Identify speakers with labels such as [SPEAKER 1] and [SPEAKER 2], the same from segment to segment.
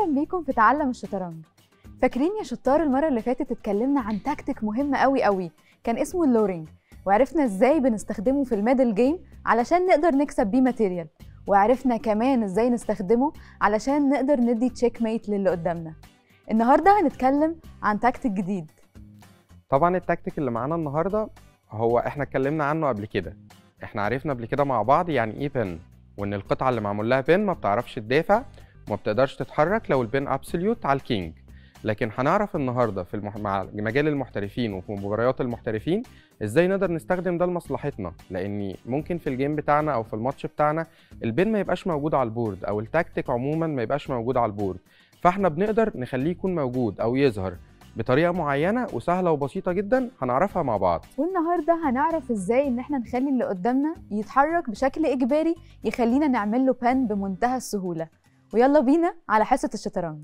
[SPEAKER 1] بيكم في تعلم الشطرنج فاكرين يا شطار المرة اللي فاتت اتكلمنا عن تكتيك مهم قوي قوي كان اسمه اللورينج وعرفنا ازاي بنستخدمه في الميدل جيم علشان نقدر نكسب بيه ماتيريال وعرفنا كمان ازاي نستخدمه علشان نقدر ندي تشيك ميت للي قدامنا النهارده هنتكلم عن تكتيك جديد
[SPEAKER 2] طبعا التكتيك اللي معانا النهارده هو احنا اتكلمنا عنه قبل كده احنا عرفنا قبل كده مع بعض يعني ايه بن وان القطعه اللي معمول لها بن ما بتعرفش تدافع وما بتقدرش تتحرك لو البن ابسوليوت على الكينج لكن هنعرف النهارده في المح... مع مجال المحترفين وفي مباريات المحترفين ازاي نقدر نستخدم ده لمصلحتنا لان ممكن في الجيم بتاعنا او في الماتش بتاعنا البن ما يبقاش موجود على البورد او التكتيك عموما ما يبقاش موجود على البورد فاحنا بنقدر نخليه يكون موجود او يظهر بطريقه معينه وسهله وبسيطه جدا هنعرفها مع بعض
[SPEAKER 1] والنهارده هنعرف ازاي ان احنا نخلي اللي قدامنا يتحرك بشكل اجباري يخلينا نعمل له بان بمنتهى السهوله ويلا بينا على حصه الشطرنج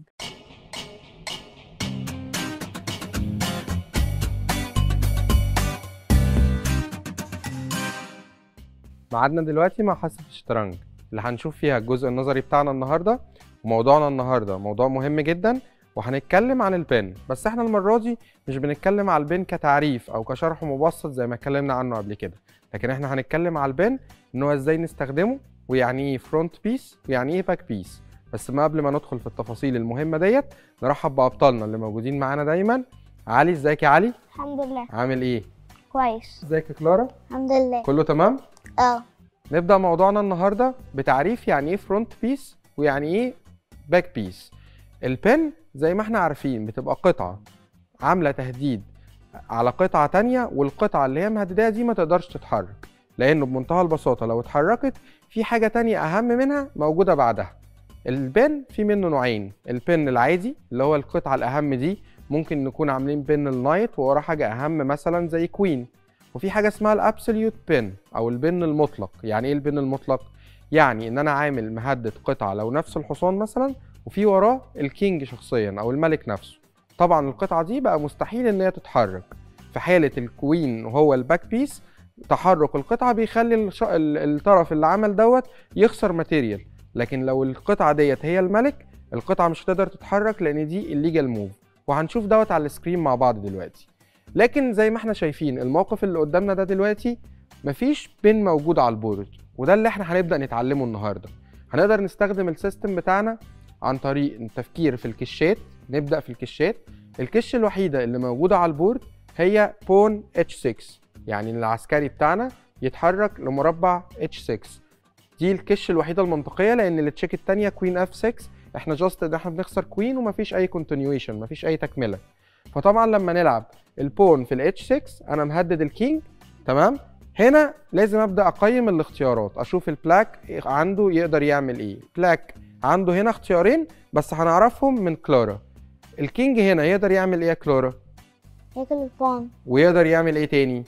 [SPEAKER 2] ميعادنا دلوقتي مع حصه الشطرنج اللي هنشوف فيها الجزء النظري بتاعنا النهارده وموضوعنا النهارده موضوع مهم جدا وهنتكلم عن البن بس احنا المره دي مش بنتكلم على البن كتعريف او كشرح مبسط زي ما اتكلمنا عنه قبل كده لكن احنا هنتكلم على البن ان هو ازاي نستخدمه ويعني ايه فرونت بيس ويعني ايه باك بيس بس ما قبل ما ندخل في التفاصيل المهمه ديت نرحب بابطالنا اللي موجودين معانا دايما علي ازيك يا علي
[SPEAKER 3] الحمد لله
[SPEAKER 2] عامل ايه
[SPEAKER 3] كويس
[SPEAKER 2] ازيك يا كلارا
[SPEAKER 3] الحمد لله
[SPEAKER 2] كله تمام
[SPEAKER 3] اه
[SPEAKER 2] نبدا موضوعنا النهارده بتعريف يعني ايه فرونت بيس ويعني ايه باك بيس البن زي ما احنا عارفين بتبقى قطعه عامله تهديد على قطعه تانية والقطعه اللي هي مهدداها دي ما تقدرش تتحرك لانه بمنتهى البساطه لو اتحركت في حاجه تانية اهم منها موجوده بعدها البن في منه نوعين البن العادي اللي هو القطعه الاهم دي ممكن نكون عاملين بن النايت ووراه حاجه اهم مثلا زي كوين وفي حاجه اسمها الابسوليوت بن او البن المطلق يعني ايه البن المطلق يعني ان انا عامل مهدد قطعه لو نفس الحصان مثلا وفي وراه الكينج شخصيا او الملك نفسه طبعا القطعه دي بقى مستحيل ان هي تتحرك في حاله الكوين وهو الباك بيس تحرك القطعه بيخلي الش... ال- الطرف اللي عمل دوت يخسر ماتيريال لكن لو القطعه ديت هي الملك القطعه مش هتقدر تتحرك لان دي الليجال موف وهنشوف دوت على السكرين مع بعض دلوقتي لكن زي ما احنا شايفين الموقف اللي قدامنا ده دلوقتي مفيش بين موجود على البورد وده اللي احنا هنبدا نتعلمه النهارده هنقدر نستخدم السيستم بتاعنا عن طريق التفكير في الكشات نبدا في الكشات الكش الوحيده اللي موجوده على البورد هي بون H6 يعني العسكري بتاعنا يتحرك لمربع H6 دي الكش الوحيده المنطقيه لان التشيك الثانيه كوين F6 احنا جاست ان احنا بنخسر كوين ومفيش اي كونتينيويشن مفيش اي تكمله فطبعا لما نلعب البون في الاتش 6 انا مهدد الكينج تمام هنا لازم ابدا اقيم الاختيارات اشوف البلاك عنده يقدر يعمل ايه بلاك عنده هنا اختيارين بس هنعرفهم من كلارا الكينج هنا يقدر يعمل ايه يا كلارا
[SPEAKER 3] ياكل البون
[SPEAKER 2] ويقدر يعمل ايه تاني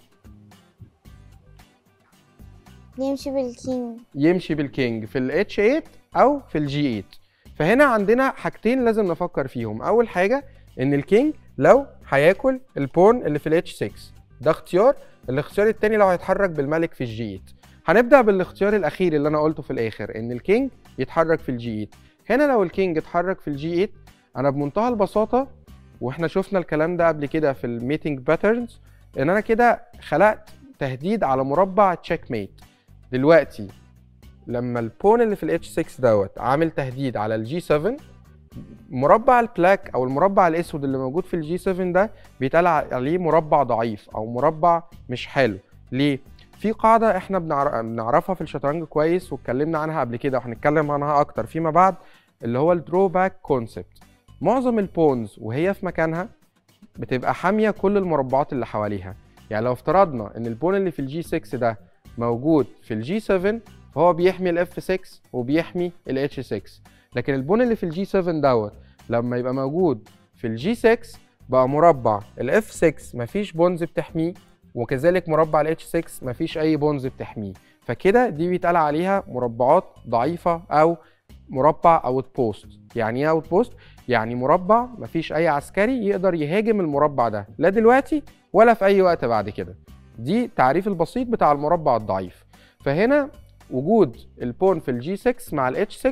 [SPEAKER 3] يمشي بالكينج
[SPEAKER 2] يمشي بالكينج في الاتش 8 او في الجي 8 فهنا عندنا حاجتين لازم نفكر فيهم اول حاجه ان الكينج لو هياكل البون اللي في الاتش 6 ده اختيار الاختيار التاني لو هيتحرك بالملك في الجي 8 هنبدا بالاختيار الاخير اللي انا قلته في الاخر ان الكينج يتحرك في الجي 8 هنا لو الكينج اتحرك في الجي 8 انا بمنتهى البساطه واحنا شفنا الكلام ده قبل كده في الميتنج باترنز ان انا كده خلقت تهديد على مربع تشيك ميت دلوقتي لما البون اللي في الاتش 6 دوت عامل تهديد على الجي 7 مربع البلاك او المربع الاسود اللي موجود في الجي 7 ده بيتقال عليه مربع ضعيف او مربع مش حلو ليه في قاعده احنا بنعر- بنعرفها في الشطرنج كويس واتكلمنا عنها قبل كده وهنتكلم عنها اكتر فيما بعد اللي هو الدروباك كونسبت معظم البونز وهي في مكانها بتبقى حاميه كل المربعات اللي حواليها يعني لو افترضنا ان البون اللي في الجي 6 ده موجود في الجي 7 فهو بيحمي الاف 6 وبيحمي الاتش 6 لكن البون اللي في الجي 7 دوت لما يبقى موجود في الجي 6 بقى مربع الاف 6 مفيش بونز بتحميه وكذلك مربع الاتش 6 مفيش اي بونز بتحميه فكده دي بيتقال عليها مربعات ضعيفه او مربع اوت بوست يعني ايه اوت بوست يعني مربع مفيش اي عسكري يقدر يهاجم المربع ده لا دلوقتي ولا في اي وقت بعد كده دي التعريف البسيط بتاع المربع الضعيف فهنا وجود البون في الجي 6 مع الاتش 6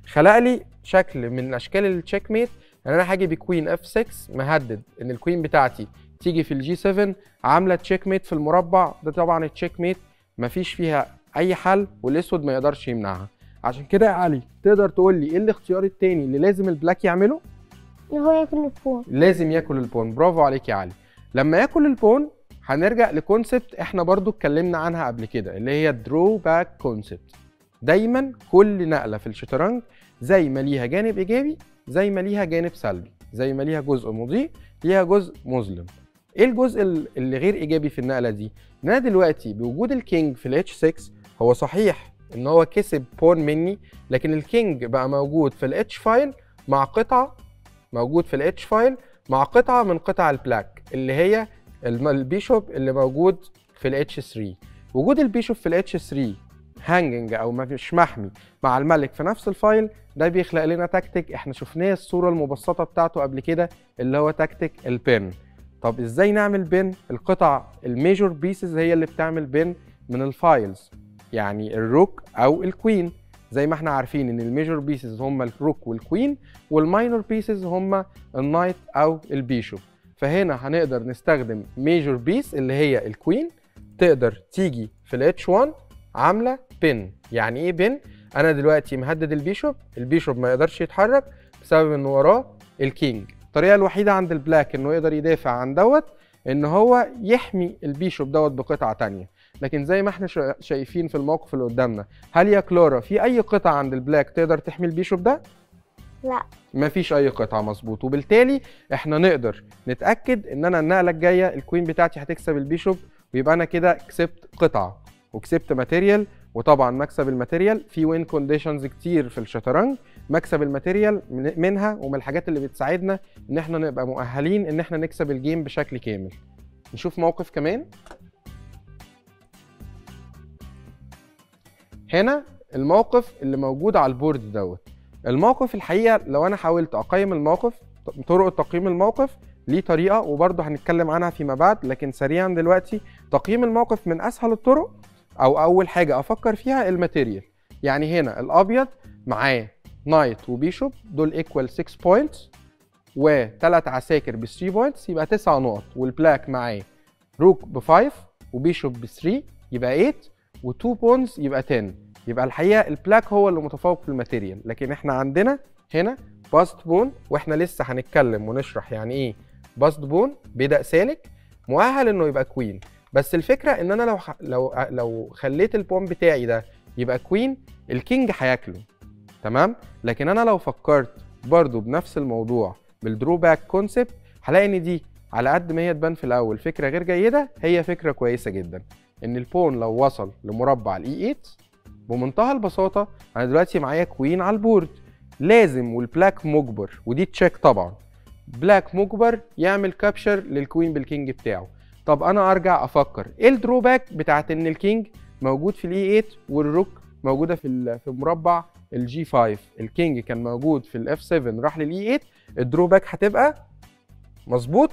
[SPEAKER 2] خلق لي شكل من اشكال التشيك ميت ان انا هاجي بكوين اف 6 مهدد ان الكوين بتاعتي تيجي في الجي 7 عامله تشيك ميت في المربع ده طبعا التشيك ميت مفيش فيها اي حل والاسود ما يقدرش يمنعها عشان كده يا علي تقدر تقول لي ايه الاختيار التاني اللي لازم البلاك يعمله
[SPEAKER 3] إن هو ياكل البون
[SPEAKER 2] لازم ياكل البون برافو عليك يا علي لما ياكل البون هنرجع لكونسبت احنا برضو اتكلمنا عنها قبل كده اللي هي درو باك كونسبت دايما كل نقله في الشطرنج زي ما ليها جانب ايجابي زي ما ليها جانب سلبي زي ما ليها جزء مضيء ليها جزء مظلم ايه الجزء ال- اللي غير ايجابي في النقله دي ان انا دلوقتي بوجود الكينج في الاتش 6 هو صحيح ان هو كسب بون مني لكن الكينج بقى موجود في الاتش فايل مع قطعه موجود في الاتش فايل مع قطعه من قطع البلاك اللي هي الم- البيشوب اللي موجود في الاتش 3 وجود البيشوب في الاتش 3 هانجنج او مش محمي مع الملك في نفس الفايل ده بيخلق لنا تكتيك احنا شفناه الصوره المبسطه بتاعته قبل كده اللي هو تكتيك البين طب ازاي نعمل بين القطع الميجور بيسز هي اللي بتعمل بين من الفايلز يعني الروك او الكوين زي ما احنا عارفين ان الميجور بيسز هم الروك والكوين والماينور بيسز هم النايت او البيشوب فهنا هنقدر نستخدم ميجور بيس اللي هي الكوين تقدر تيجي في الاتش 1 عامله بين يعني ايه بين انا دلوقتي مهدد البيشوب البيشوب ما يقدرش يتحرك بسبب ان وراه الكينج الطريقه الوحيده عند البلاك انه يقدر يدافع عن دوت ان هو يحمي البيشوب دوت بقطعه تانية لكن زي ما احنا شا- شايفين في الموقف اللي قدامنا هل يا كلورا في اي قطعه عند البلاك تقدر تحمي البيشوب ده
[SPEAKER 3] لا
[SPEAKER 2] مفيش اي قطعه مظبوط وبالتالي احنا نقدر نتاكد ان انا النقله الجايه الكوين بتاعتي هتكسب البيشوب ويبقى انا كده كسبت قطعه وكسبت ماتيريال وطبعا مكسب الماتيريال في وين كونديشنز كتير في الشطرنج مكسب الماتيريال من- منها ومن الحاجات اللي بتساعدنا ان احنا نبقى مؤهلين ان احنا نكسب الجيم بشكل كامل نشوف موقف كمان هنا الموقف اللي موجود على البورد دوت الموقف الحقيقه لو انا حاولت اقيم الموقف طرق تقييم الموقف ليه طريقه وبرضه هنتكلم عنها فيما بعد لكن سريعا دلوقتي تقييم الموقف من اسهل الطرق او اول حاجه افكر فيها الماتيريال يعني هنا الابيض معاه نايت وبيشوب دول ايكوال 6 بوينتس وثلاث عساكر ب 3 بوينتس يبقى 9 نقط والبلاك معاه روك ب 5 وبيشوب ب 3 يبقى 8 و2 بونز يبقى 10 يبقى الحقيقه البلاك هو اللي متفوق في الماتيريال لكن احنا عندنا هنا باست بون واحنا لسه هنتكلم ونشرح يعني ايه باست بون بدأ سالك مؤهل انه يبقى كوين بس الفكره ان انا لو ح... لو لو خليت البون بتاعي ده يبقى كوين الكينج هياكله تمام لكن انا لو فكرت برضو بنفس الموضوع بالدرو باك كونسبت هلاقي ان دي على قد ما هي تبان في الاول فكره غير جيده هي فكره كويسه جدا ان البون لو وصل لمربع الاي 8 بمنتهى البساطه انا دلوقتي معايا كوين على البورد لازم والبلاك مجبر ودي تشيك طبعا بلاك مجبر يعمل كابشر للكوين بالكينج بتاعه طب انا ارجع افكر ايه الدروباك بتاعت ان الكينج موجود في الاي 8 والروك موجوده في ال- في مربع الجي 5 الكينج كان موجود في الاف 7 راح للاي 8 الدروباك هتبقى مظبوط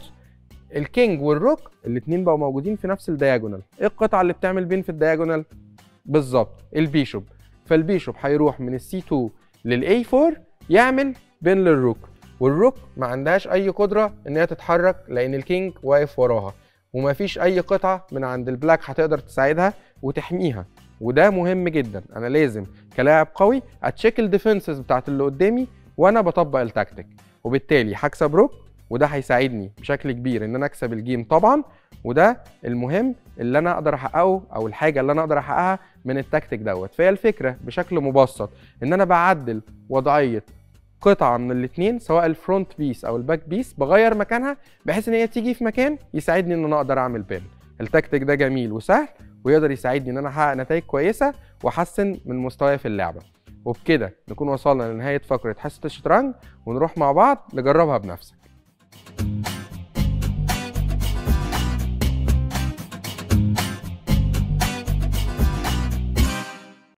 [SPEAKER 2] الكينج والروك الاثنين بقوا موجودين في نفس الدياجونال ايه القطعه اللي بتعمل بين في الدياجونال بالظبط البيشوب فالبيشوب هيروح من السي 2 للاي 4 يعمل بين للروك والروك ما عندهاش اي قدره ان هي تتحرك لان الكينج واقف وراها ومفيش اي قطعه من عند البلاك هتقدر تساعدها وتحميها وده مهم جدا انا لازم كلاعب قوي اتشيك الديفنسز بتاعت اللي قدامي وانا بطبق التكتيك وبالتالي هكسب روك وده هيساعدني بشكل كبير ان انا اكسب الجيم طبعا وده المهم اللي انا اقدر احققه او الحاجه اللي انا اقدر احققها من التكتيك دوت فهي الفكره بشكل مبسط ان انا بعدل وضعيه قطعه من الاثنين سواء الفرونت بيس او الباك بيس بغير مكانها بحيث ان هي تيجي في مكان يساعدني ان انا اقدر اعمل بين التكتيك ده جميل وسهل ويقدر يساعدني ان انا احقق نتائج كويسه واحسن من مستواي في اللعبه وبكده نكون وصلنا لنهايه فقره حصه الشطرنج ونروح مع بعض نجربها بنفسك